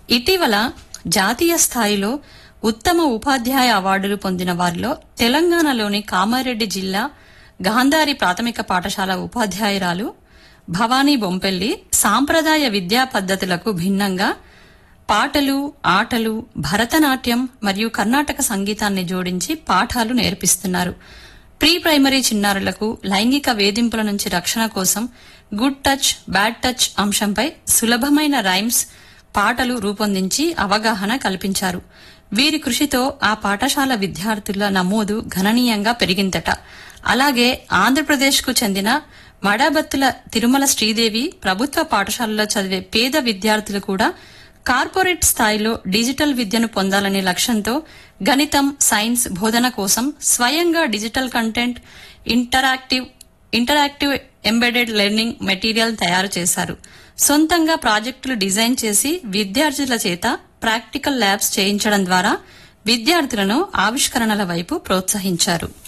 ఇటీవల జాతీయ స్థాయిలో ఉత్తమ ఉపాధ్యాయ అవార్డులు పొందిన వారిలో తెలంగాణలోని కామారెడ్డి జిల్లా గాంధారి ప్రాథమిక పాఠశాల ఉపాధ్యాయురాలు భవానీ బొంపెల్లి సాంప్రదాయ విద్యా పద్ధతులకు భిన్నంగా పాటలు ఆటలు భరతనాట్యం మరియు కర్ణాటక సంగీతాన్ని జోడించి పాఠాలు నేర్పిస్తున్నారు ప్రీ ప్రైమరీ చిన్నారులకు లైంగిక వేధింపుల నుంచి రక్షణ కోసం గుడ్ టచ్ బ్యాడ్ టచ్ అంశంపై సులభమైన రైమ్స్ పాటలు రూపొందించి అవగాహన కల్పించారు వీరి కృషితో ఆ పాఠశాల విద్యార్థుల నమోదు గణనీయంగా పెరిగిందట అలాగే ఆంధ్రప్రదేశ్కు చెందిన మడాబత్తుల తిరుమల శ్రీదేవి ప్రభుత్వ పాఠశాలలో చదివే పేద విద్యార్థులు కూడా కార్పొరేట్ స్థాయిలో డిజిటల్ విద్యను పొందాలనే లక్ష్యంతో గణితం సైన్స్ బోధన కోసం స్వయంగా digital content interactive interactive embedded learning material తయారు చేశారు సొంతంగా ప్రాజెక్టులు డిజైన్ చేసి విద్యార్థుల చేత ప్రాక్టికల్ ల్యాబ్స్ చేయించడం ద్వారా విద్యార్థులను ఆవిష్కరణల వైపు ప్రోత్సహించారు